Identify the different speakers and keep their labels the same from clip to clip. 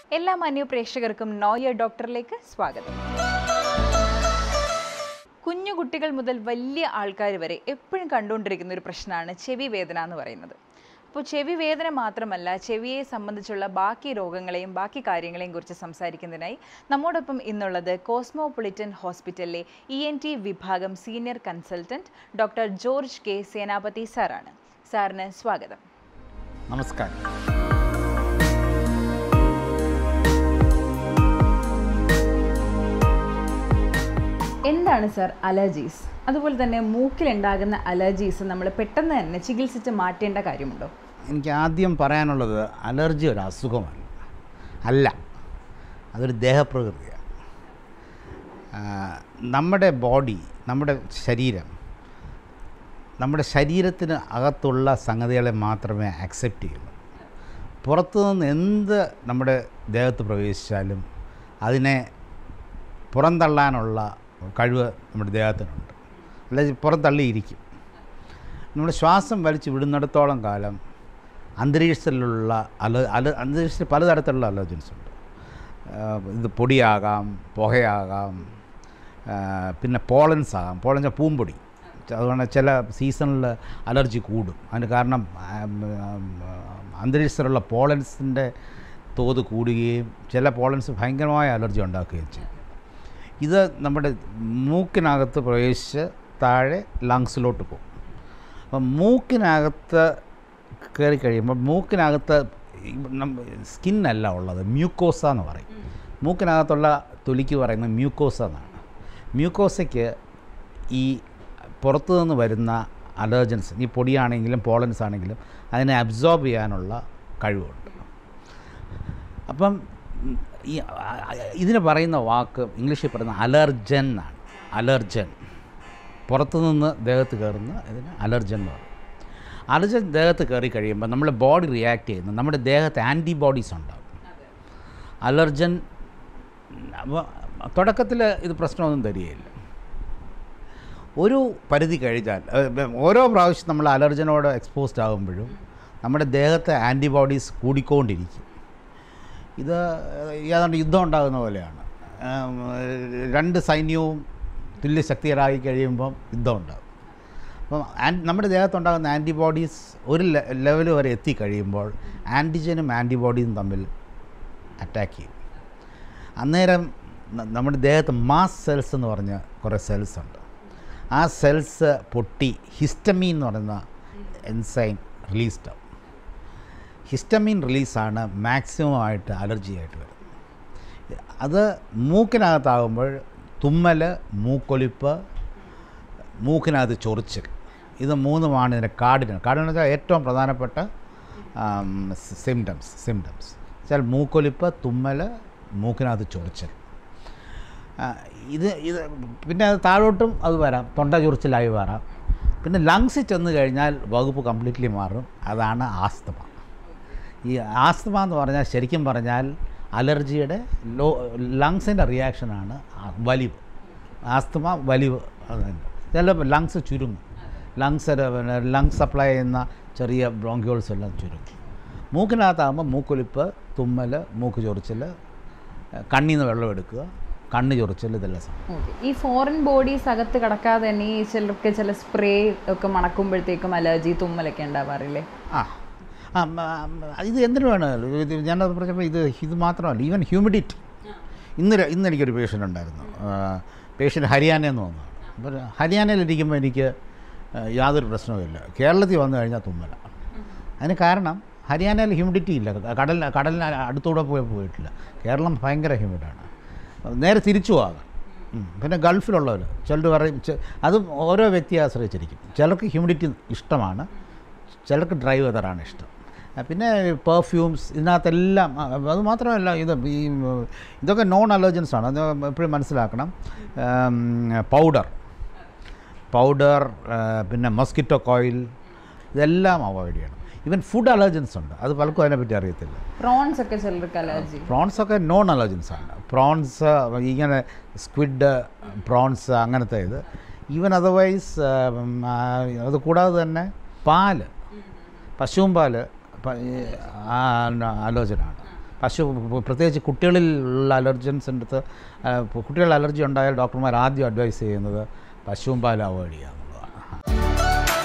Speaker 1: എല്ലാ മാന്യ പ്രേക്ഷകർക്കും നോയർ ഡോക്ടറിലേക്ക് സ്വാഗതം കുഞ്ഞു കുട്ടികൾ മുതൽ വലിയ ആൾക്കാർ വരെ എപ്പോഴും കണ്ടുകൊണ്ടിരിക്കുന്ന ഒരു പ്രശ്നമാണ് ചെവി വേദന എന്ന് പറയുന്നത് അപ്പോൾ ചെവി വേദന മാത്രമല്ല ചെവിയെ സംബന്ധിച്ചുള്ള ബാക്കി രോഗങ്ങളെയും ബാക്കി കാര്യങ്ങളെയും കുറിച്ച് സംസാരിക്കുന്നതിനായി നമ്മോടൊപ്പം ഇന്നുള്ളത് കോസ്മോപൊളിറ്റൻ ഹോസ്പിറ്റലിലെ ഇ എൻ ടി വിഭാഗം senior consultant doctor George K Senapathi സാറാണ് സാറിന് സ്വാഗതം
Speaker 2: നമസ്കാരം
Speaker 1: എന്താണ് സർ അലർജീസ് അതുപോലെ തന്നെ മൂക്കിലുണ്ടാകുന്ന അലർജീസ് നമ്മൾ പെട്ടെന്ന് തന്നെ ചികിത്സിച്ച് മാറ്റേണ്ട കാര്യമുണ്ടോ
Speaker 2: എനിക്ക് ആദ്യം പറയാനുള്ളത് അലർജി ഒരു അസുഖമല്ല അല്ല അതൊരു ദേഹപ്രകൃതിയാണ് ആ, നമ്മുടെ ബോഡി നമ്മുടെ ശരീരം നമ്മുടെ ശരീരത്തിന് അകത്തുള്ള സംഗതികളെ മാത്രമേ അക്സെപ്റ്റ് ചെയ്യുള്ളൂ പുറത്തുനിന്ന് എന്ത് നമ്മുടെ ദേഹത്ത് പ്രവേശിച്ചാലും അതിനെ പുറന്തള്ളാനുള്ള കഴിവ് നമ്മുടെ ദേഹത്തിനുണ്ട് അല്ലെങ്കിൽ പുറന്തള്ളിയിരിക്കും നമ്മൾ ശ്വാസം വലിച്ച് വിടുന്നിടത്തോളം കാലം അന്തരീക്ഷത്തിലുള്ള അല അല അന്തരീക്ഷത്തിൽ പലതരത്തിലുള്ള അലർജൻസ് ഉണ്ട് ആ, ഇത് പൊടിയാകാം പുകയാകാം ആ, പിന്നെ പോളൻസ് ആകാം പോളൻസ് പൂമ്പൊടി അതുകൊണ്ട് ചില സീസണിൽ അലർജി കൂടും അതിന് കാരണം ആം, ആം, അന്തരീക്ഷത്തിലുള്ള പോളൻസിൻ്റെ തോത് കൂടുകയും ചില പോളൻസ് ഭയങ്കരമായ അലർജി ഉണ്ടാക്കുകയും ചെയ്യും ഇത് നമ്മുടെ മൂക്കിനകത്ത് പ്രവേശിച്ച് താഴെ ലങ്സിലോട്ട് പോകും അപ്പം മൂക്കിനകത്ത് കയറി കഴിയുമ്പോൾ മൂക്കിനകത്ത് സ്കിന്നല്ല ഉള്ളത് മ്യൂക്കോസ എന്ന് പറയും മൂക്കിനകത്തുള്ള തൊലിക്ക് പറയുന്നത് മ്യൂക്കോസ എന്നാണ് മ്യൂക്കോസയ്ക്ക് ഈ പുറത്തു നിന്ന് വരുന്ന അലർജൻസ് ഈ പൊടിയാണെങ്കിലും പോളൻസ് ആണെങ്കിലും അതിനെ അബ്സോർബ് ചെയ്യാനുള്ള കഴിവുണ്ട് അപ്പം ഉം, ഈ ആ- ആ- ഇതിന് പറയുന്ന വാക്ക് ഇംഗ്ലീഷിൽ പറയുന്ന അലർജൻ എന്നാണ് അലർജൻ പുറത്തുനിന്ന് ദേഹത്ത് കയറുന്ന ഇതിന് അലർജൻ എന്ന് പറയും അലർജൻ ദേഹത്ത് കയറി കഴിയുമ്പോൾ നമ്മുടെ ബോഡി റിയാക്ട് ചെയ്യുന്നു നമ്മുടെ ദേഹത്ത് ആൻറ്റിബോഡീസ് ഉണ്ടാകും അലർജൻ അപ്പോൾ തുടക്കത്തിൽ ഇത് പ്രശ്നമൊന്നും തരികയില്ല ഒരു പരിധി കഴിഞ്ഞാൽ അത് ഓരോ പ്രാവശ്യം നമ്മൾ അലർജനോട് എക്സ്പോസ്ഡ് ആകുമ്പോഴും നമ്മുടെ ദേഹത്തെ ആൻറ്റിബോഡീസ് കൂടിക്കൊണ്ടിരിക്കും ഇത് ഏതാണ്ട് യുദ്ധം ഉണ്ടാകുന്ന പോലെയാണ് ആം, രണ്ട് സൈന്യവും തുല്യ ശക്തികളായി കഴിയുമ്പം യുദ്ധം ഉണ്ടാകും അപ്പം ആൻ- നമ്മുടെ ദേഹത്തുണ്ടാകുന്ന ആൻറ്റിബോഡീസ് ഒരു ലെവൽ വരെ എത്തിക്കഴിയുമ്പോൾ ആൻറ്റിജനും ആൻറ്റിബോഡിയും തമ്മിൽ അറ്റാക്ക് ചെയ്യും അന്നേരം ന- നമ്മുടെ ദേഹത്ത് മാസ് സെൽസ് എന്ന് പറഞ്ഞ കുറേ സെൽസ് ഉണ്ട് ആ സെൽസ് പൊട്ടി ഹിസ്റ്റമീൻ എന്ന് പറയുന്ന എൻസൈം റിലീസ്ഡ് ആവും ഹിസ്റ്റമീൻ റിലീസാണ് മാക്സിമം ആയിട്ട് അലർജി ആയിട്ട് വരുന്നത് അത് മൂക്കിനകത്താകുമ്പോൾ തുമ്മൽ മൂക്കൊലിപ്പ് മൂക്കിനകത്ത് ചൊറിച്ചിൽ ഇത് മൂന്നുമാണ് ഇതിൻ്റെ കാർഡിന് കാർഡിന് വെച്ചാൽ ഏറ്റവും പ്രധാനപ്പെട്ട സിംറ്റംസ് സിംറ്റംസ് വെച്ചാൽ മൂക്കൊലിപ്പ് തുമ്മൽ മൂക്കിനകത്ത് ചൊറിച്ചിൽ ആ, ഇത് ഇത് പിന്നെ അത് താഴോട്ടും അത് വരാം തൊണ്ട ചൊറിച്ചിലായി വരാം പിന്നെ ലങ്സിൽ ചെന്ന് കഴിഞ്ഞാൽ വകുപ്പ് കംപ്ലീറ്റ്ലി മാറും അതാണ് ആസ്തമ ഈ ആസ്തമ എന്ന് പറഞ്ഞാൽ ശരിക്കും പറഞ്ഞാൽ അലർജിയുടെ ലോ ലങ്സിൻ്റെ റിയാക്ഷനാണ് ആ വലിവ് ആസ്തമ വലിവ് അത് തന്നെ ചിലപ്പോൾ ലങ്സ് ചുരുങ്ങും ലങ്സ് പിന്നെ ലങ്സ് സപ്ലൈ ചെയ്യുന്ന ചെറിയ ബ്രോങ്ക്യോൾസ് എല്ലാം ചുരുങ്ങും മൂക്കിനകത്താകുമ്പോൾ മൂക്കൊലിപ്പ് തുമ്മൽ മൂക്ക് ചൊറിച്ചിൽ കണ്ണിൽ നിന്ന് വെള്ളം എടുക്കുക കണ്ണ് ചൊറിച്ചിൽ ഇതെല്ലാം സംഭവം
Speaker 1: ഈ ഫോറിൻ ബോഡീസ് അകത്ത് കടക്കാതെ തന്നെ ഈ ചിലർക്ക് ചില സ്പ്രേ ഒക്കെ മണക്കുമ്പോഴത്തേക്കും അലർജി തുമ്മലൊക്കെ ഉണ്ടാവാറില്ലേ
Speaker 2: ആ ആ, മ, മ, ഇത് എന്തിനു വേണം ഇത് ഞാനത് പറഞ്ഞപ്പോൾ ഇത് ഇത് മാത്രമല്ല ഈവൻ ഹ്യൂമിഡിറ്റി ഇന്ന് ര- ഇന്ന് എനിക്കൊരു പേഷ്യൻ്റ് ഉണ്ടായിരുന്നു പേഷ്യൻ്റ് ഹരിയാനയിൽ നിന്ന് വന്നതാണ് അപ്പോൾ ഹരിയാനയിലിരിക്കുമ്പോൾ എനിക്ക് ആ, യാതൊരു പ്രശ്നവുമില്ല കേരളത്തിൽ വന്നു കഴിഞ്ഞാൽ തുമ്മല അതിന് കാരണം ഹരിയാനയിൽ ഹ്യൂമിഡിറ്റി ഇല്ല കടൽ കടലിന് അടുത്തൂടെ പോയി പോയിട്ടില്ല കേരളം ഭയങ്കര ഹ്യൂമിഡാണ് നേരെ തിരിച്ചു പോകാം ഉം. പിന്നെ ഗൾഫിലുള്ളവർ ചിലർ പറയും ചെ- അതും ഓരോ വ്യക്തിയെ ആശ്രയിച്ചിരിക്കും ചിലർക്ക് ഹ്യൂമിഡിറ്റി ഇഷ്ടമാണ് ചിലർക്ക് ഡ്രൈ വെതറാണ് ഇഷ്ടം ആ, പിന്നെ പെർഫ്യൂംസ് ഇതിനകത്തെല്ലാം ആ, അത് മാത്രമല്ല ഇത് ഈ ഉം, ഇതൊക്കെ നോൺ അലർജൻസ് ആണ് അത് എപ്പോഴും മനസ്സിലാക്കണം പൗഡർ പൗഡർ പിന്നെ മസ്കിറ്റോ കോയിൽ ഇതെല്ലാം അവോയ്ഡ് ചെയ്യണം ഈവൻ ഫുഡ് അലർജൻസ് ഉണ്ട് അത് പലർക്കും അതിനെപ്പറ്റി അറിയത്തില്ല
Speaker 1: പ്രോൺസ് ഒക്കെ ചിലർക്ക് അലർജി
Speaker 2: പ്രോൺസ് ഒക്കെ നോൺ അലർജൻസ് ആണ് പ്രോൺസ് ഇങ്ങനെ സ്ക്വിഡ് പ്രോൺസ് അങ്ങനത്തെ ഇത് ഈവൻ അതർവൈസ് അത് കൂടാതെ തന്നെ പാല് പശുവും പാല് പ- ഈ ആ- ആലോചനയാണ് പശു പ്രത്യേകിച്ച് കുട്ടികളിലുള്ള അലർജൻസിൻ്റെ അടുത്ത് ആ, കുട്ടികളുടെ അലർജി ഉണ്ടായാൽ ഡോക്ടർമാർ ആദ്യം അഡ്വൈസ് ചെയ്യുന്നത് പശുവും പാലും അവോയ്ഡ് ചെയ്യുക എന്നുള്ളതാണ്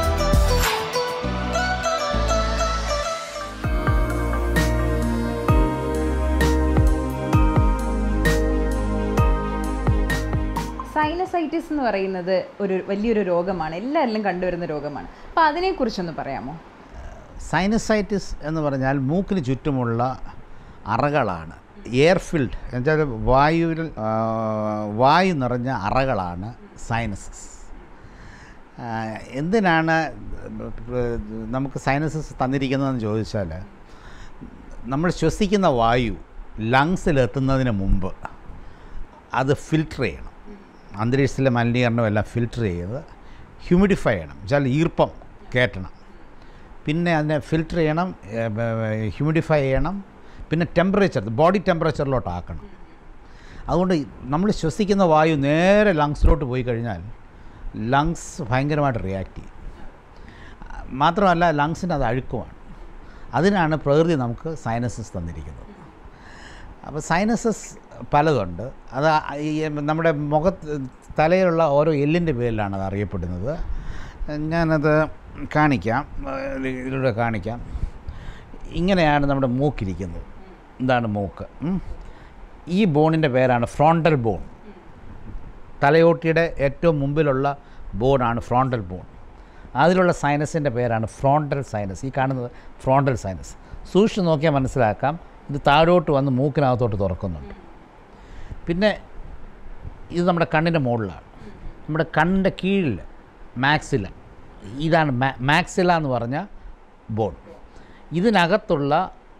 Speaker 1: സൈനസൈറ്റിസ് എന്ന് പറയുന്നത് ഒരു വലിയൊരു രോഗമാണ് എല്ലാവരിലും കണ്ടുവരുന്ന രോഗമാണ് അപ്പോൾ അതിനെക്കുറിച്ചൊന്ന് പറയാമോ
Speaker 2: സൈനസൈറ്റിസ് എന്ന് പറഞ്ഞാൽ മൂക്കിന് ചുറ്റുമുള്ള അറകളാണ് എയർ ഫിൽഡ് എന്നുവെച്ചാൽ വായുവിൽ ആ, വായു നിറഞ്ഞ അറകളാണ് സൈനസസ് ആ, എന്തിനാണ് നമുക്ക് സൈനസസ് തന്നിരിക്കുന്നതെന്ന് ചോദിച്ചാൽ നമ്മൾ ശ്വസിക്കുന്ന വായു ലങ്സിലെത്തുന്നതിന് മുമ്പ് അത് ഫിൽട്ടർ ചെയ്യണം അന്തരീക്ഷത്തിലെ മലിനീകരണം എല്ലാം ഫിൽട്ടർ ചെയ്ത് ഹ്യൂമിഡിഫൈ ചെയ്യണം വെച്ചാൽ ഈർപ്പം കയറ്റണം പിന്നെ അതിനെ ഫിൽട്ടർ ചെയ്യണം ഹ്യൂമിഡിഫൈ ചെയ്യണം പിന്നെ ടെമ്പറേച്ചർ ബോഡി ടെമ്പറേച്ചറിലോട്ട് ആക്കണം അതുകൊണ്ട് നമ്മൾ ശ്വസിക്കുന്ന വായു നേരെ ലങ്സിലോട്ട് പോയി കഴിഞ്ഞാൽ ലങ്സ് ഭയങ്കരമായിട്ട് റിയാക്ട് ചെയ്യും മാത്രമല്ല ലങ്സിന് അത് അഴുക്കുമാണ് അതിനാണ് പ്രകൃതി നമുക്ക് സൈനസസ് തന്നിരിക്കുന്നത് അപ്പോൾ സൈനസസ് പലതുണ്ട് അത് ഈ നമ്മുടെ മുഖത്ത് തലയിലുള്ള ഓരോ എല്ലിൻ്റെ പേരിലാണ് അത് അറിയപ്പെടുന്നത് ഞാനത് കാണിക്കാം ഇതിലൂടെ കാണിക്കാം ഇങ്ങനെയാണ് നമ്മുടെ മൂക്കിരിക്കുന്നത് ഇതാണ് മൂക്ക് ഉം. ഈ ബോണിൻ്റെ പേരാണ് ഫ്രോണ്ടൽ ബോൺ തലയോട്ടിയുടെ ഏറ്റവും മുമ്പിലുള്ള ബോണാണ് ഫ്രോണ്ടൽ ബോൺ അതിലുള്ള സൈനസിൻ്റെ പേരാണ് ഫ്രോണ്ടൽ സൈനസ് ഈ കാണുന്നത് ഫ്രോണ്ടൽ സൈനസ് സൂക്ഷിച്ച് നോക്കിയാൽ മനസ്സിലാക്കാം ഇത് താഴോട്ട് വന്ന് മൂക്കിനകത്തോട്ട് തുറക്കുന്നുണ്ട് പിന്നെ ഇത് നമ്മുടെ കണ്ണിൻ്റെ മുകളിലാണ് നമ്മുടെ കണ്ണിൻ്റെ കീഴിൽ മാക്സില ഇതാണ് മാ- മാക്സില എന്ന് പറഞ്ഞ ബോൺ ഇതിനകത്തുള്ള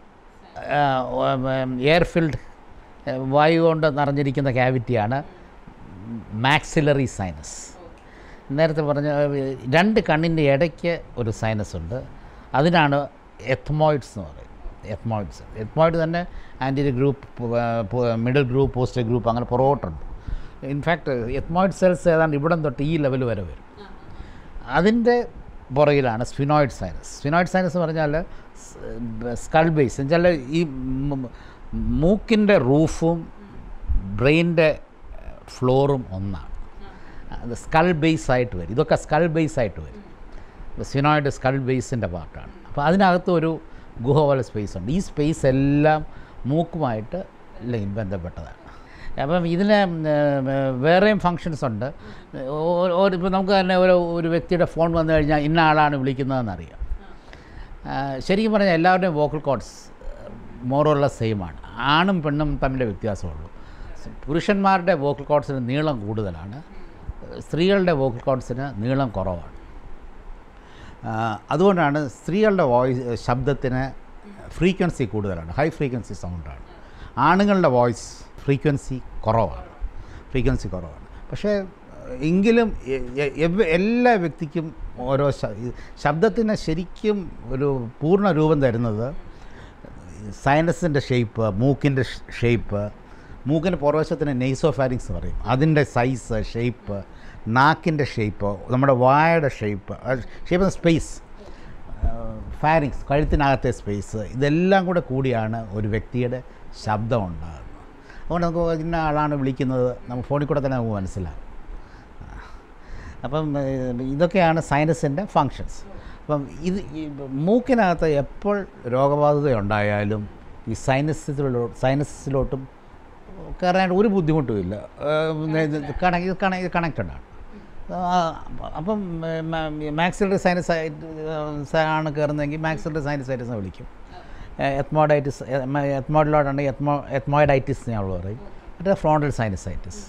Speaker 2: എയർ ഫിൽഡ് വായു കൊണ്ട് നിറഞ്ഞിരിക്കുന്ന ക്യാവിറ്റിയാണ് മാക്സിലറി സൈനസ് നേരത്തെ പറഞ്ഞ ഏഹ്, രണ്ട് കണ്ണിൻ്റെ ഇടയ്ക്ക് ഒരു സൈനസ് ഉണ്ട് അതിനാണ് എത്മോയിഡ്സ് എന്ന് പറയും എത്മോയിഡ്സ് എത്മോയിഡ് തന്നെ anterior group middle group post group അങ്ങനെ പുറകോട്ടുണ്ട് ഇൻഫാക്റ്റ് എത്മോയിഡ് സെൽസ് ഏതാണ്ട് ഇവിടം തൊട്ട് ഈ ലെവൽ വരെ വരും അതിൻ്റെ പുറകിലാണ് സ്ഫിനോയിഡ് സൈനസ് സ്ഫിനോയിഡ് സൈനസ് എന്ന് പറഞ്ഞാൽ സ്കൾ ബേസ് എന്നുവെച്ചാൽ ഈ മ് മൂക്കിൻ്റെ റൂഫും ബ്രെയിനിൻ്റെ ഫ്ലോറും ഒന്നാണ് അത് സ്കൾ ബേസ് ആയിട്ട് വരും ഇതൊക്കെ സ്കൾ ബേസ് ആയിട്ട് വരും സ്ഫിനോയിഡ് സ്കൾ ബേസിൻ്റെ പാർട്ടാണ് അപ്പോൾ അതിനകത്ത് ഒരു ഗുഹ പോലെ സ്പേസ് ഉണ്ട് ഈ സ്പേസ് എല്ലാം മൂക്കുമായിട്ട് ലൈൻ ബന്ധപ്പെട്ടതാണ് അപ്പം ഇതിന് ഉം, ഏർ, വേറെയും ഫങ്ഷൻസ് ഉണ്ട് ഇപ്പോൾ നമുക്ക് തന്നെ ഒരു ഒരു വ്യക്തിയുടെ ഫോൺ വന്നു കഴിഞ്ഞാൽ ഇന്ന ആളാണ് വിളിക്കുന്നതെന്നറിയാം ആ, ശരിക്കും പറഞ്ഞാൽ എല്ലാവരുടെയും വോക്കൽ കോഡ്സ് മോറുള്ള സെയിമാണ് ആണും പെണ്ണും തമ്മിലെ വ്യത്യാസമുള്ളൂ പുരുഷന്മാരുടെ വോക്കൽ കോഡ്സിന് നീളം കൂടുതലാണ് സ്ത്രീകളുടെ വോക്കൽ കോഡ്സിന് നീളം കുറവാണ് ആ, അതുകൊണ്ടാണ് സ്ത്രീകളുടെ വോയിസ് ശബ്ദത്തിന് ഫ്രീക്വൻസി കൂടുതലാണ് ഹൈ ഫ്രീക്വൻസി സൗണ്ടാണ് ആണുങ്ങളുടെ വോയിസ് ഫ്രീക്വൻസി കുറവാണ് ഫ്രീക്വൻസി കുറവാണ് പക്ഷേ എങ്കിലും എ- എ- എവ- എല്ലാ വ്യക്തിക്കും ഓരോ ശ- ഈ ശബ്ദത്തിന് ശരിക്കും ഒരു പൂർണ്ണ രൂപം തരുന്നത് സൈനസിൻ്റെ ഷേപ്പ് മൂക്കിൻ്റെ ഷേപ്പ് മൂക്കിൻ്റെ പുറവശത്തിന് നെയ്സോഫാരിങ്സ് പറയും അതിൻ്റെ സൈസ് ഷേപ്പ് നാക്കിൻ്റെ ഷേപ്പ് നമ്മുടെ വായയുടെ ഷേപ്പ് ഷേപ്പ് സ്പേസ് ഫാരിങ്സ് കഴുത്തിനകത്തെ സ്പേസ് ഇതെല്ലാം കൂടെ കൂടിയാണ് ഒരു വ്യക്തിയുടെ ശബ്ദം ഉണ്ടാകുന്നത് അതുകൊണ്ട് നമുക്ക് ഇന്ന ആളാണ് വിളിക്കുന്നത് നമുക്ക് ഫോണിൽ കൂടെ തന്നെ നമുക്ക് മനസ്സിലാകും അപ്പം ഏഹ്, ഇതൊക്കെയാണ് സൈനസിൻ്റെ ഫങ്ഷൻസ് അപ്പം ഇത് ഈ മൂക്കിനകത്ത് എപ്പോൾ രോഗബാധിത ഉണ്ടായാലും ഈ സൈനസിലോ സൈനസിലോട്ടും കയറാനായിട്ട് ഒരു ബുദ്ധിമുട്ടുമില്ല കണക്ട് ഇത് കണക്റ്റഡ് ആണ് ആ, അപ്പം മാക്സിലറി സൈനസ് ആണ് കയറുന്നതെങ്കിൽ മാക്സിലറി സൈനസൈറ്റിസ് എന്ന് വിളിക്കും എത്മോഡൈറ്റിസ് എത്മോഡിലോട്ടുണ്ടെങ്കിൽ എത്മോ എത്മോയിഡൈറ്റിസ് ഞങ്ങൾ പറയും മറ്റേ ഫ്രോണ്ടൽ സൈനസൈറ്റിസ്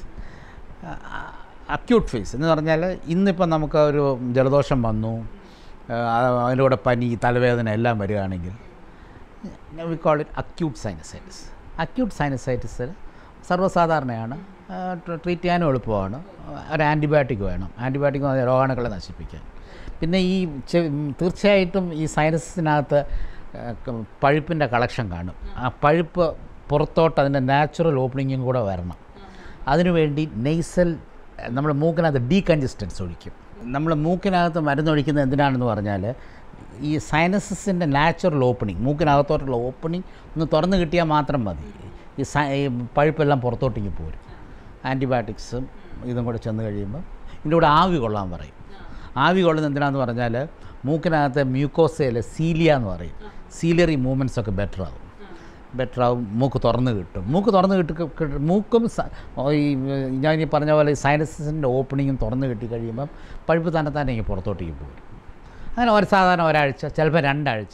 Speaker 2: അക്യൂട്ട് ഫേസ് എന്ന് പറഞ്ഞാൽ ഇന്നിപ്പം നമുക്ക് ഒരു ജലദോഷം വന്നു ആ, അതിൻ്റെ കൂടെ പനി തലവേദന എല്ലാം വരികയാണെങ്കിൽ we call it acute sinusitis acute sinusitis സർവ്വസാധാരണയാണ് ട്രീറ്റ് ചെയ്യാനും എളുപ്പമാണ് ഒരു ആൻറ്റിബയോട്ടിക് വേണം ആൻറ്റിബയോട്ടിക് രോഗാണുക്കളെ നശിപ്പിക്കാൻ പിന്നെ ഈ ചെ- തീർച്ചയായിട്ടും ഈ സൈനസിനകത്ത് പഴുപ്പിൻ്റെ കളക്ഷൻ കാണും ആ പഴുപ്പ് പുറത്തോട്ട് അതിൻ്റെ നാച്ചുറൽ ഓപ്പണിങ്ങും കൂടെ വരണം അതിനുവേണ്ടി നെയ്സൽ നമ്മൾ മൂക്കിനകത്ത് ഡീകൺജസ്റ്റൻസ് ഒഴിക്കും നമ്മൾ മൂക്കിനകത്ത് മരുന്നൊഴിക്കുന്നത് എന്തിനാണെന്ന് പറഞ്ഞാൽ ഈ സൈനസസിൻ്റെ നാച്ചുറൽ ഓപ്പണിങ് മൂക്കിനകത്തോട്ടുള്ള ഓപ്പണിങ് ഒന്ന് തുറന്ന് കിട്ടിയാൽ മാത്രം മതി ഈ സൈ ഈ പഴുപ്പെല്ലാം പുറത്തോട്ടേക്ക് പോരും ആൻറ്റിബയോട്ടിക്സും ഇതും കൂടെ ചെന്ന് കഴിയുമ്പോൾ ഇതിൻ്റെ കൂടെ ആവി കൊള്ളാൻ പറയും ആവി കൊള്ളുന്നത് എന്തിനാന്ന് പറഞ്ഞാൽ മൂക്കിനകത്തെ മ്യൂക്കോസയിൽ സീലിയ എന്ന് പറയും സീലിയറി മൂവ്മെൻറ്റ്സ് ഒക്കെ ബെറ്റർ ആവും ബെറ്റർ ആവും മൂക്ക് തുറന്ന് കിട്ടും മൂക്ക് തുറന്ന് കിട്ടി കിട്ടും മൂക്കും സ- ഓ, ഈ ഞാൻ ഈ പറഞ്ഞ പോലെ സൈനസിൻ്റെ ഓപ്പണിങ്ങും തുറന്ന് കിട്ടി കഴിയുമ്പം പഴുപ്പ് തന്നെ തന്നെ ഇങ്ങനെ പുറത്തോട്ടേക്ക് പോകും അങ്ങനെ ഒരു സാധാരണ ഒരാഴ്ച ചിലപ്പോൾ രണ്ടാഴ്ച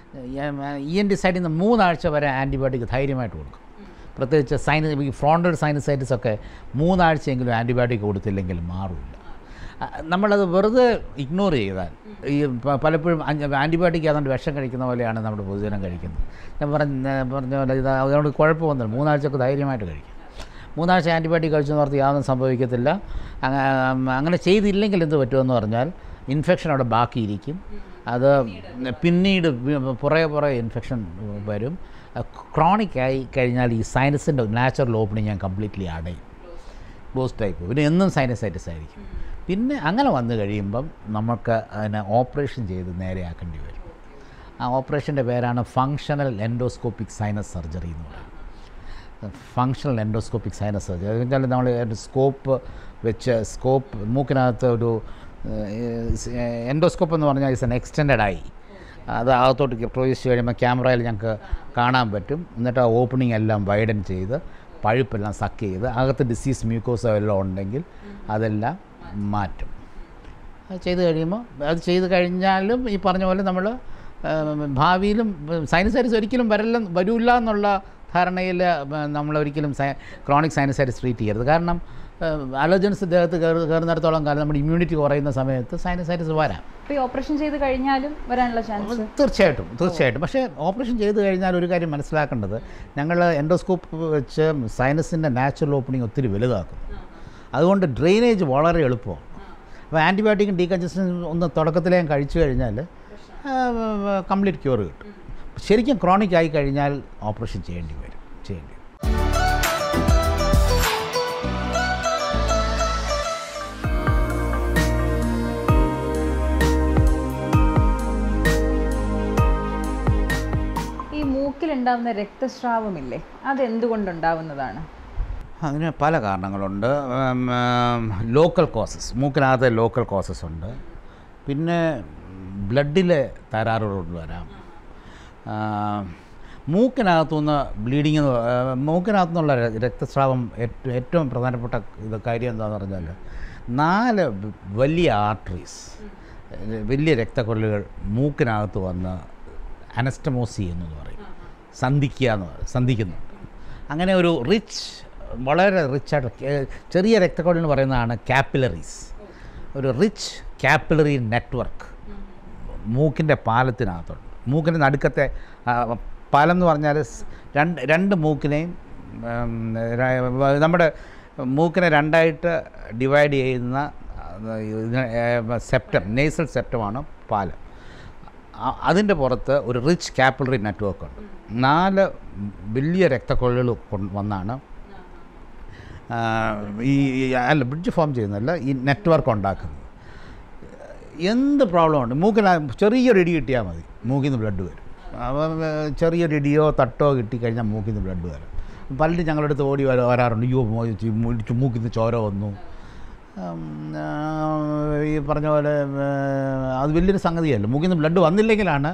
Speaker 2: ഇ എൻ ടി സൈഡിൽ നിന്ന് മൂന്നാഴ്ച വരെ ആൻറ്റിബയോട്ടിക് ധൈര്യമായിട്ട് കൊടുക്കും പ്രത്യേകിച്ച് സൈന ഈ ഫ്രോണ്ടൽ സൈനസൈറ്റിസ് ഒക്കെ മൂന്നാഴ്ചയെങ്കിലും ആൻറ്റിബയോട്ടിക് കൊടുത്തില്ലെങ്കിൽ മാറില്ല അഹ് നമ്മളത് വെറുതെ ഇഗ്നോർ ചെയ്താൽ ഈ പ- പലപ്പോഴും ആൻറ്റിബയോട്ടിക് അതുകൊണ്ട് വിഷം കഴിക്കുന്ന പോലെയാണ് നമ്മുടെ പൊതുജനം കഴിക്കുന്നത് ഞാൻ പറഞ്ഞ പറഞ്ഞ പോലെ ഇത് അതുകൊണ്ട് കുഴപ്പമൊന്നുമില്ല മൂന്നാഴ്ചക്ക് ധൈര്യമായിട്ട് കഴിക്കും മൂന്നാഴ്ച ആൻറ്റിബയോട്ടിക് കഴിച്ചെന്ന് ഓർത്ത് യാതൊന്നും സംഭവിക്കത്തില്ല അങ്ങ- അങ്ങനെ ചെയ്തില്ലെങ്കിൽ എന്ത് പറ്റുമെന്ന് പറഞ്ഞാൽ ഇൻഫെക്ഷൻ അവിടെ ബാക്കിയിരിക്കും അത് പിന്നീട് വി- പുറകെ പുറകെ ഇൻഫെക്ഷൻ വരും ക്രോണിക് ആയി കഴിഞ്ഞാൽ ഈ സൈനസിൻ്റെ നാച്ചുറൽ ഓപ്പണിങ് ഞാൻ കംപ്ലീറ്റ്ലി അടയും ക്ലോസ് ടൈപ്പ് പിന്നെ എന്നും സൈനസൈറ്റിസ് ആയിരിക്കും പിന്നെ അങ്ങനെ വന്നു കഴിയുമ്പം നമുക്ക് അതിനെ ഓപ്പറേഷൻ ചെയ്ത് നേരെയാക്കേണ്ടി വരും ആ ഓപ്പറേഷൻ്റെ പേരാണ് ഫങ്ഷണൽ എൻഡോസ്കോപ്പിക് സൈനസ് സർജറി എന്ന് പറയുന്നത് ഫങ്ഷണൽ എൻഡോസ്കോപ്പിക് സൈനസ് സർജറി എന്ന് വെച്ചാൽ നമ്മൾ സ്കോപ്പ് വെച്ച് സ്കോപ്പ് മൂക്കിനകത്ത് ഒരു എൻഡോസ്കോപ്പ് എന്ന് പറഞ്ഞാൽ ഇസ് എൻ എക്സ്റ്റെൻഡ് ആയി അത് അകത്തോട്ട് പ്രവേശിച്ച് കഴിയുമ്പോൾ ക്യാമറയിൽ ഞങ്ങൾക്ക് കാണാൻ പറ്റും എന്നിട്ട് ആ ഓപ്പണിംഗ് എല്ലാം വൈഡൻ ചെയ്ത് പഴുപ്പെല്ലാം സക്ക് ചെയ്ത് അകത്ത് ഡിസീസ് മ്യൂക്കോസോ എല്ലാം ഉണ്ടെങ്കിൽ അതെല്ലാം മാറ്റും അത് ചെയ്ത് കഴിയുമ്പോൾ അത് ചെയ്ത് കഴിഞ്ഞാലും ഈ പറഞ്ഞ പോലെ നമ്മൾ ഭാവിയിലും സൈനസൈറ്റിസ് ഒരിക്കലും വരല്ല വരില്ല എന്നുള്ള ധാരണയിൽ നമ്മൾ ഒരിക്കലും സൈ ക്രോണിക് സൈനസൈറ്റിസ് ട്രീറ്റ് ചെയ്യരുത് കാരണം അലർജൻസ് ദേഹത്ത് കയറി കയറുന്നിടത്തോളം കാലം നമ്മുടെ ഇമ്മ്യൂണിറ്റി കുറയുന്ന സമയത്ത് സൈനസൈറ്റിസ് വരാം
Speaker 1: അപ്പോൾ ഈ ഓപ്പറേഷൻ ചെയ്ത് കഴിഞ്ഞാലും വരാനുള്ള ചാൻസ്
Speaker 2: തീർച്ചയായിട്ടും തീർച്ചയായിട്ടും പക്ഷേ ഓപ്പറേഷൻ ചെയ്ത് കഴിഞ്ഞാൽ ഒരു കാര്യം മനസ്സിലാക്കേണ്ടത് ഞങ്ങൾ എൻഡോസ്കോപ്പ് വെച്ച് സൈനസിൻ്റെ നാച്ചുറൽ ഓപ്പണിംഗ് ഒത്തിരി വലുതാക്കുന്നു അതുകൊണ്ട് ഡ്രെയിനേജ് വളരെ എളുപ്പമാണ് അപ്പോൾ ആൻറ്റിബയോട്ടിക്കും ഡീകൺജസ്റ്റനും ഒന്ന് തുടക്കത്തിലേ ഞാൻ കഴിച്ചു കഴിഞ്ഞാൽ കംപ്ലീറ്റ് ക്യൂർ കിട്ടും ശരിക്കും ക്രോണിക് ആയി കഴിഞ്ഞാൽ ഓപ്പറേഷൻ ചെയ്യേണ്ടി വരും ചെയ്യേണ്ടി വരും
Speaker 1: ഈ മൂക്കിലുണ്ടാവുന്ന രക്തസ്രാവമില്ലേ അതെന്തുകൊണ്ടുണ്ടാവുന്നതാണ്
Speaker 2: അതിന് പല കാരണങ്ങളുണ്ട് ലോക്കൽ കോസസ് മൂക്കിനകത്ത് ലോക്കൽ കോസസ് ഉണ്ട് പിന്നെ ബ്ലഡിലെ തകരാറുകൾ വരാം ആ, മൂക്കിനകത്തുനിന്ന് ബ്ലീഡിങ് എന്ന് പ- ആ, മൂക്കിനകത്തുനിന്നുള്ള ര- രക്തസ്രാവം ഏറ്റവും ഏറ്റവും പ്രധാനപ്പെട്ട ഇത് കാര്യം എന്താണെന്ന് പറഞ്ഞാൽ നാല് വ- വലിയ ആർട്ടറീസ് വലിയ രക്തക്കൊള്ളുകൾ മൂക്കിനകത്ത് വന്ന് അനസ്റ്റമോസി എന്ന് പറയും സന്ധിക്കുക എന്ന് പറയും സന്ധിക്കുന്നുണ്ട് അങ്ങനെ ഒരു റിച്ച് വളരെ റിച്ചായിട്ട് ചെറിയ രക്തക്കൊഴൽ എന്ന് പറയുന്നതാണ് കാപ്പിലറീസ് ഒരു റിച്ച് കാപ്പിലറി നെറ്റ്വർക്ക് മൂക്കിൻ്റെ പാലത്തിനകത്തുണ്ട് മൂക്കിൻ്റെ നടുക്കത്തെ ആ, പാലം എന്ന് പറഞ്ഞാൽ സ് രണ്ട് രണ്ട് മൂക്കിനെയും ഉം, ര- നമ്മുടെ മൂക്കിനെ രണ്ടായിട്ട് ഡിവൈഡ് ചെയ്യുന്ന സെപ്റ്റം നേസൽ സെപ്റ്റമാണ് പാലം അ- അതിൻ്റെ പുറത്ത് ഒരു റിച്ച് കാപ്പിലറി നെറ്റ്വർക്ക് ഉണ്ട് നാല് വലിയ രക്തക്കൊഴലുകൾ കൊണ്ട് വന്നാണ് ആ, ഈ ഈ അല്ല ബ്രിഡ്ജ് ഫോം ചെയ്യുന്നതല്ല ഈ നെറ്റ്വർക്ക് ഉണ്ടാക്കുന്നത് എന്ത് പ്രോബ്ലം ഉണ്ട് മൂക്കിന് ചെറിയൊരു ഇടി കിട്ടിയാൽ മതി മൂക്കിൽ നിന്ന് ബ്ലഡ് വരും അപ്പം ഏഹ്, ചെറിയൊരു ഇടിയോ തട്ടോ കിട്ടിക്കഴിഞ്ഞാൽ മൂക്കിൽ നിന്ന് ബ്ലഡ് വരും പലരും ഞങ്ങളുടെ അടുത്ത് ഓടി വര- വരാറുണ്ട് അയ്യോ മോ- ചി- മൂ- മൂക്കിൽ നിന്ന് ചോര വന്നു ഉം, ആ, ഈ പറഞ്ഞ പോലെ ഏഹ്, അത് വലിയൊരു സംഗതിയല്ല മൂക്കിൽ നിന്ന് ബ്ലഡ് വന്നില്ലെങ്കിലാണ്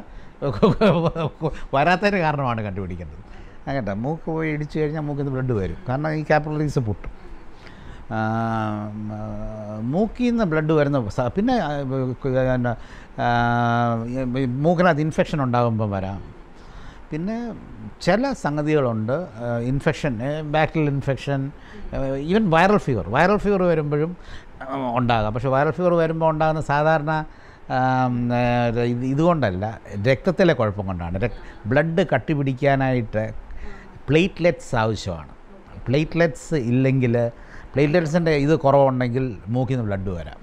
Speaker 2: വരാത്തതിന് കാരണമാണ് കണ്ടുപിടിക്കേണ്ടത് അങ്ങനത്തെ മൂക്ക് പോയി ഇടിച്ചു കഴിഞ്ഞാൽ മൂക്കിൽ നിന്ന് ബ്ലഡ് വരും കാരണം ഈ കാപ്പിലറീസ് പൊട്ടും ആ, ആ, മൂക്കിൽ നിന്ന് ബ്ലഡ് വരുന്ന സ- പിന്നെ ആ, പിന്നെ, ആ, ഈ മൂക്കിനകത്ത് ഇൻഫെക്ഷൻ ഉണ്ടാകുമ്പോൾ വരാം പിന്നെ ചില സംഗതികളുണ്ട് infection bacterial infection even viral fever viral fever വരുമ്പോഴും ആ, ഉണ്ടാകാം പക്ഷേ വൈറൽ ഫീവർ വരുമ്പോൾ ഉണ്ടാകുന്ന സാധാരണ ആം, ആ, ഇത് ഇതുകൊണ്ടല്ല രക്തത്തിലെ കുഴപ്പം കൊണ്ടാണ് രക് ബ്ലഡ് കട്ടി പിടിക്കാനായിട്ട് പ്ലേറ്റ്ലെറ്റ്സ് ആവശ്യമാണ് പ്ലേറ്റ്ലെറ്റ്സ് ഇല്ലെങ്കിൽ പ്ലേറ്റ്ലെറ്റ്സിൻ്റെ ഇത് കുറവുണ്ടെങ്കിൽ മൂക്കിൽ നിന്ന് ബ്ലഡ് വരാം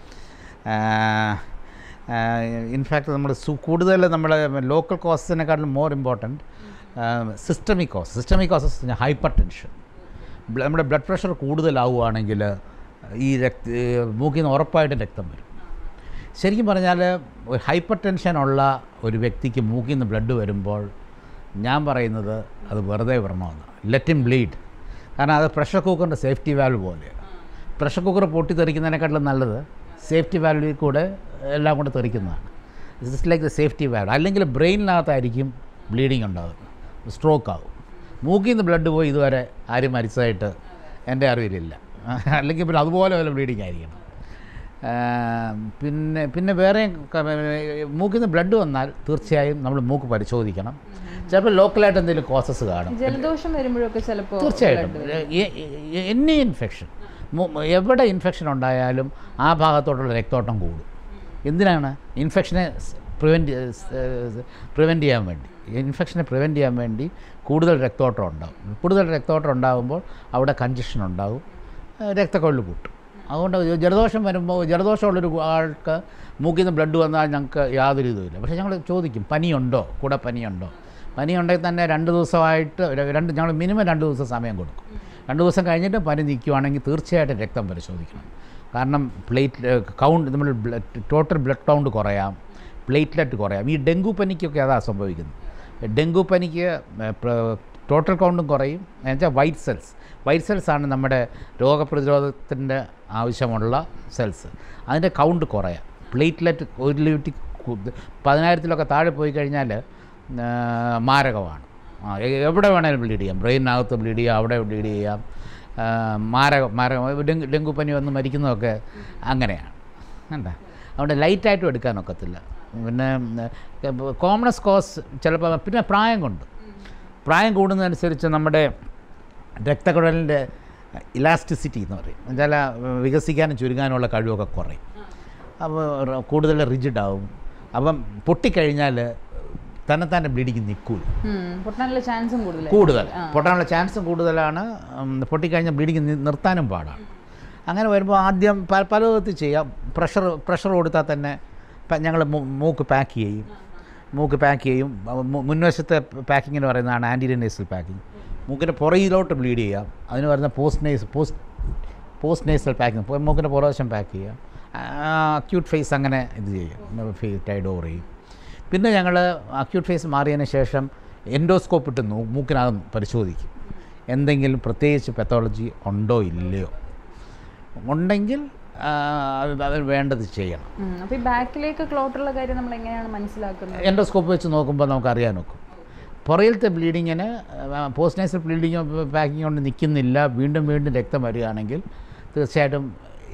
Speaker 2: ഇൻഫാക്ട് നമ്മൾ കൂടുതൽ നമ്മുടെ ലോക്കൽ കോസസിനെക്കാളും more important systemic cause systemic causes hypertension നമ്മുടെ ബ്ലഡ് പ്രഷർ കൂടുതലാവുകയാണെങ്കിൽ ഈ രക്ത മൂക്കിൽ നിന്ന് ഉറപ്പായിട്ടും രക്തം വരും ശരിക്കും പറഞ്ഞാൽ ഒരു ഹൈപ്പർ ടെൻഷനുള്ള ഒരു വ്യക്തിക്ക് മൂക്കിൽ നിന്ന് ബ്ലഡ് വരുമ്പോൾ ഞാൻ പറയുന്നത് അത് വെറുതെ വരണമെന്ന് ലെറ്റ് ഇൻ ബ്ലീഡ് കാരണം അത് പ്രഷർ കുക്കറിൻ്റെ സേഫ്റ്റി വാൽവ് പോലെയാണ് പ്രഷർ കുക്കർ പൊട്ടിത്തെറിക്കുന്നതിനെക്കാട്ടിലും നല്ലത് സേഫ്റ്റി വാൽവിൽ കൂടെ എല്ലാം കൂടെ തെറിക്കുന്നതാണ് it's like the safety valve അല്ലെങ്കിൽ ബ്രെയിനിനകത്തായിരിക്കും ബ്ലീഡിങ് ഉണ്ടാകുന്നത് സ്ട്രോക്ക് ആകും മൂക്കിൽ നിന്ന് ബ്ലഡ് പോയി ഇതുവരെ ആരും മരിച്ചതായിട്ട് എൻ്റെ അറിവിലില്ല അല്ലെങ്കിൽ പിന്നെ അതുപോലെ വല്ല ബ്ലീഡിങ് ആയിരിക്കണം ആ, പിന്നെ പിന്നെ വേറെ ക- മൂക്കിൽ നിന്ന് ബ്ലഡ് വന്നാൽ തീർച്ചയായും നമ്മൾ മൂക്ക് പരിശോധിക്കണം ചിലപ്പോൾ ലോക്കലായിട്ട് എന്തെങ്കിലും കോസസ് കാണും
Speaker 1: ജലദോഷം വരുമ്പോഴൊക്കെ ചിലപ്പോൾ
Speaker 2: തീർച്ചയായിട്ടും എനി ഇൻഫെക്ഷൻ എവിടെ ഇൻഫെക്ഷൻ ഉണ്ടായാലും ആ ഭാഗത്തോട്ടുള്ള രക്തോട്ടം കൂടും എന്തിനാണ് ഇൻഫെക്ഷനെ പ്രിവെൻറ്റ് പ്രിവെൻറ്റ് ചെയ്യാൻ വേണ്ടി ഇൻഫെക്ഷനെ പ്രിവെൻറ്റ് ചെയ്യാൻ വേണ്ടി കൂടുതൽ രക്തോട്ടം ഉണ്ടാകും കൂടുതൽ രക്തോട്ടം ഉണ്ടാകുമ്പോൾ അവിടെ കഞ്ചഷൻ ഉണ്ടാകും ഏഹ് രക്തക്കൊഴൽ കൂട്ടും അതുകൊണ്ട് ജലദോഷം വരുമ്പോൾ ജലദോഷമുള്ളൊരു ആൾക്ക് മൂക്കിൽ നിന്ന് ബ്ലഡ് വന്നാൽ ഞങ്ങൾക്ക് യാതൊരു ഇതുമില്ല പക്ഷേ ഞങ്ങൾ ചോദിക്കും പനിയുണ്ടോ കൂടെ പനിയുണ്ടോ പനിയുണ്ടെങ്കിൽ തന്നെ രണ്ട് ദിവസമായിട്ട് ര- രണ്ട് ഞങ്ങൾ മിനിമം രണ്ട് ദിവസം സമയം കൊടുക്കും രണ്ട് ദിവസം കഴിഞ്ഞിട്ട് പനി നിൽക്കുവാണെങ്കിൽ തീർച്ചയായിട്ടും രക്തം പരിശോധിക്കണം കാരണം പ്ലേറ്റ് കൗണ്ട് നമ്മൾ ടോട്ടൽ ബ്ലഡ് കൗണ്ട് കുറയാം പ്ലേറ്റ്ലെറ്റ് കുറയാം ഈ ഡെങ്കു പനിക്കൊക്കെ അതാ സംഭവിക്കുന്നത് ഡെങ്കു പനിക്ക് ടോട്ടൽ കൗണ്ടും കുറയും എന്നുവെച്ചാൽ വൈറ്റ് സെൽസ് വൈറ്റ് സെൽസ് ആണ് നമ്മുടെ രോഗപ്രതിരോധത്തിൻ്റെ ആവശ്യമുള്ള സെൽസ് അതിൻ്റെ കൗണ്ട് കുറയാം പ്ലേറ്റ്ലെറ്റ് ഒരു ലിമിറ്റ് പതിനായിരത്തിലൊക്കെ താഴെ പോയി കഴിഞ്ഞാൽ ആ, മാരകമാണ് ആ, എ- എവിടെ വേണേലും ബ്ലീഡ് ചെയ്യാം ബ്രെയിനകത്ത് ബ്ലീഡ് ചെയ്യാം അവിടെ ബ്ലീഡ് ചെയ്യാം ആ, മാരക മാരക ഡെങ്കു ഡെങ്കു പനി വന്ന് മരിക്കുന്നതൊക്കെ അങ്ങനെയാണ് എന്താ അതുകൊണ്ട് ലൈറ്റായിട്ടും എടുക്കാനൊക്കത്തില്ല പിന്നെ കോമണസ് കോസ് ചിലപ്പോൾ പിന്നെ പ്രായം കൊണ്ട് പ്രായം കൂടുന്നതനുസരിച്ച് നമ്മുടെ രക്തക്കുഴലിൻ്റെ ഇലാസ്റ്റിസിറ്റി എന്ന് പറയും എന്നുവെച്ചാൽ വികസിക്കാനും ചുരുങ്ങാനുമുള്ള കഴിവൊക്കെ കുറയും അപ്പോൾ റ- കൂടുതൽ റിജിഡ് ആവും അപ്പം പൊട്ടിക്കഴിഞ്ഞാൽ തന്നെത്താൻ്റെ ബ്ലീഡിങ് നിൽക്കൂല
Speaker 1: പൊട്ടാനുള്ള ചാൻസും കൂടുതൽ
Speaker 2: കൂടുതൽ പൊട്ടാനുള്ള ചാൻസും കൂടുതലാണ് ഉം, പൊട്ടിക്കഴിഞ്ഞാൽ ബ്ലീഡിങ് നിർത്താനും പാടാണ് അങ്ങനെ വരുമ്പോൾ ആദ്യം പ- പല വിധത്തിൽ ചെയ്യാം പ്രഷർ പ്രഷർ കൊടുത്താൽ തന്നെ ഞങ്ങൾ മൂക്ക് പാക്ക് ചെയ്യും മൂക്ക് പാക്ക് ചെയ്യും അപ്പൊ മു- മുൻവശത്തെ പാക്കിങ്ങിന് പറയുന്നതാണ് ആൻറ്റിനേസൽ പാക്കിങ് മൂക്കിൻ്റെ പുറകിലോട്ട് ബ്ലീഡ് ചെയ്യാം അതിന് പറയുന്ന post nose post post nasal packing മൂക്കിൻ്റെ പുറവശം പാക്ക് ചെയ്യാം അക്യൂട്ട് ഫേസ് അങ്ങനെ ഇത് ചെയ്യും ടൈഡ് ഓവർ ചെയ്യും പിന്നെ ഞങ്ങൾ അക്യൂട്ട് ഫേസ് മാറിയതിന് ശേഷം എൻഡോസ്കോപ്പ് ഇട്ട് നോ- മൂക്കിനകം പരിശോധിക്കും എന്തെങ്കിലും പ്രത്യേകിച്ച് പെത്തോളജി ഉണ്ടോ ഇല്ലയോ ഉണ്ടെങ്കിൽ ആ, അത് അത് വേണ്ടത് ചെയ്യണം
Speaker 1: അപ്പോൾ ഈ ബാക്കിലേക്ക് ക്ലോട്ടുള്ള കാര്യം നമ്മൾ എങ്ങനെയാണ് മനസ്സിലാക്കുന്നത്
Speaker 2: എൻഡോസ്കോപ്പ് വെച്ച് നോക്കുമ്പോൾ നമുക്ക് അറിയാൻ നോക്കും പുറയിലത്തെ ബ്ലീഡിങ്ങിന് പോസ്റ്റ് നേസൽ ബ്ലീഡിങ് പാക്കിങ് കൊണ്ട് നിൽക്കുന്നില്ല വീണ്ടും വീണ്ടും രക്തം വരികയാണെങ്കിൽ തീർച്ചയായിട്ടും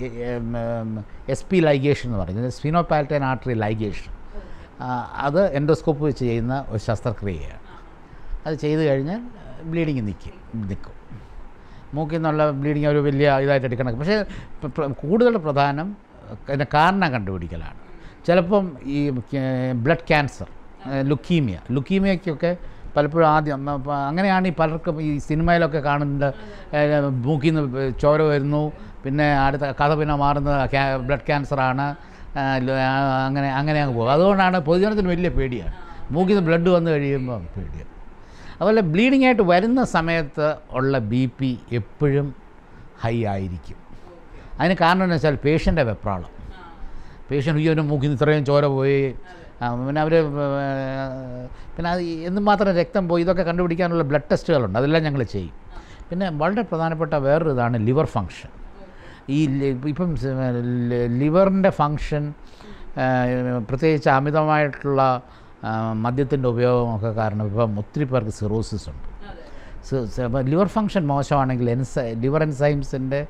Speaker 2: എസ് പി ലൈഗേഷൻ എന്ന് പറയുന്നത് സ്പിനോപാൽറ്റൈൻ ആർട്ടറി ലൈഗേഷൻ അത് എൻഡോസ്കോപ്പ് വെച്ച് ചെയ്യുന്ന ഒരു ശസ്ത്രക്രിയയാണ് അത് ചെയ്ത് കഴിഞ്ഞാൽ ബ്ലീഡിങ് നിൽക്കും നിൽക്കും മൂക്കിൽ നിന്നുള്ള ബ്ലീഡിങ് ഒരു വലിയ ഇതായിട്ട് എടുക്കണം പക്ഷേ പ്ര- പ്ര- കൂടുതൽ പ്രധാനം അതിൻ്റെ കാരണം കണ്ടുപിടിക്കലാണ് ചിലപ്പം ഈ ബ്ലഡ് ക്യാൻസർ ലുക്കീമിയ ലുക്കീമിയയ്ക്കൊക്കെ പലപ്പോഴും ആദ്യം അ, പ- അങ്ങനെയാണ് ഈ പലർക്കും ഈ സിനിമയിലൊക്കെ കാണുന്നത് ഏഹ്, മൂക്കിൽ നിന്ന് ചോര വരുന്നു പിന്നെ അടുത്ത കഥ പിന്നെ മാറുന്നത് ക്യാ- ബ്ലഡ് ക്യാൻസറാണ് ആ, ല- ആ, അങ്ങനെ അങ്ങനെ അങ്ങ് പോകും അതുകൊണ്ടാണ് പൊതുജനത്തിന് വലിയ പേടിയാണ് മൂക്കിൽ നിന്ന് ബ്ലഡ് വന്നു കഴിയുമ്പോൾ പേടിയാണ് അതുപോലെ ബ്ലീഡിംഗ് ആയിട്ട് വരുന്ന സമയത്ത് ഉള്ള ബി പി എപ്പോഴും ഹൈ ആയിരിക്കും അതിന് കാരണം എന്ന് വെച്ചാൽ പേഷ്യൻ്റെ വെപ്രാളം പേഷ്യൻ്റ് ഈ ഒരു മൂക്കിൽ നിന്ന് ഇത്രയും ചോര പോയി ആ, പിന്നെ അവർ പിന്നെ അത് എന്തുമാത്രം രക്തം പോയി ഇതൊക്കെ കണ്ടുപിടിക്കാനുള്ള ബ്ലഡ് ടെസ്റ്റുകളുണ്ട് അതെല്ലാം ഞങ്ങൾ ചെയ്യും പിന്നെ വളരെ പ്രധാനപ്പെട്ട വേറൊരു ഇതാണ് ലിവർ ഫങ്ഷൻ ഈ ലി- ഇപ്പം ലിവറിൻ്റെ ഫങ്ഷൻ പ്രത്യേകിച്ച് അമിതമായിട്ടുള്ള മദ്യത്തിൻ്റെ ഉപയോഗമൊക്കെ കാരണം ഇപ്പം ഒത്തിരി പേർക്ക് സിറോസിസ് ഉണ്ട് സ- സ- അപ്പം ലിവർ ഫങ്ഷൻ മോശമാണെങ്കിൽ എൻസ ലിവർ എൻസൈംസിൻ്റെ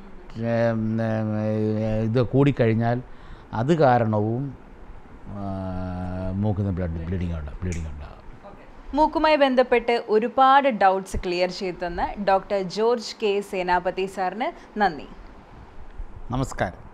Speaker 2: ഇത് കൂടിക്കഴിഞ്ഞാൽ അത് കാരണവും മൂക്കിൽ നിന്ന് ബ്ലഡ് ബ്ലീഡിങ് ഉണ്ടാകും ബ്ലീഡിങ് ഉണ്ടാകും
Speaker 1: മൂക്കുമായി ബന്ധപ്പെട്ട് ഒരുപാട് ഡൗട്ട്സ് ക്ലിയർ ചെയ്തു തന്ന ഡോക്ടർ ജോർജ് കെ സേനാപതി സാറിന് നന്ദി
Speaker 2: നമസ്കാരം